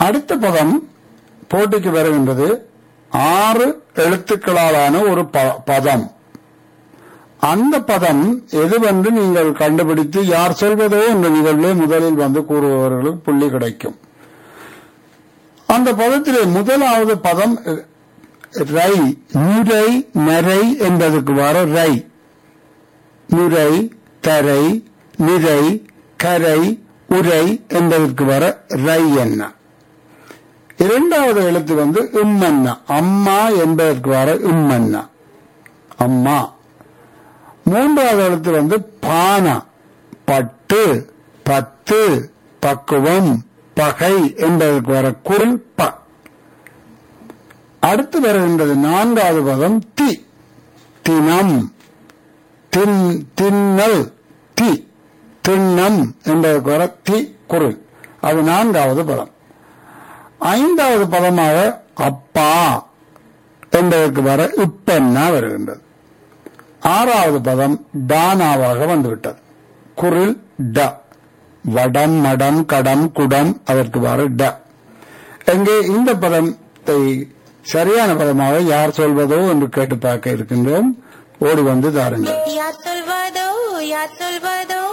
அடுத்த பதம் போட்டிக்கு வருகின்றது ஆறு எழுத்துக்களாலான ஒரு ப- பதம் அந்த பதம் எதுவென்று நீங்கள் கண்டுபிடித்து யார் சொல்வதோ என்ற நிகழ்வே முதலில் வந்து கூறுபவர்களுக்கு புள்ளி கிடைக்கும் அந்த பதத்திலே முதலாவது பதம் அஹ், ரை நுரை நரை என்பதற்கு வர ரை நுரை தரை நிறை கரை உரை என்பதற்கு வர ரை என்ன இரண்டாவது எழுத்து வந்து இம்மன்னா அம்மா என்பதற்கு வர இம்மன்னா அம்மா மூன்றாவது எழுத்து வந்து பானா பட்டு பத்து பக்குவம் பகை என்பதற்கு வர குரல் ப அடுத்து வருகின்றது நான்காவது பதம் தி தினம் தின் தின்னல் தி திண்ணம் என்பதற்கு வர தி குரல் அது நான்காவது பதம் ஐந்தாவது பதமாக அப்பா என்பதற்கு வர இப்பென்னா வருகின்றது ஆறாவது பதம் டானாவாக வந்துவிட்டது குரில் ட வடம் மடம் கடம் குடம் அதற்கு வர ட எங்கே இந்த பதத்தை சரியான பதமாக யார் சொல்வதோ என்று கேட்டு பார்க்க இருக்கின்றோம் ஓடி வந்து தாருங்கள் யார் சொல்வதோ யார் சொல்வதோ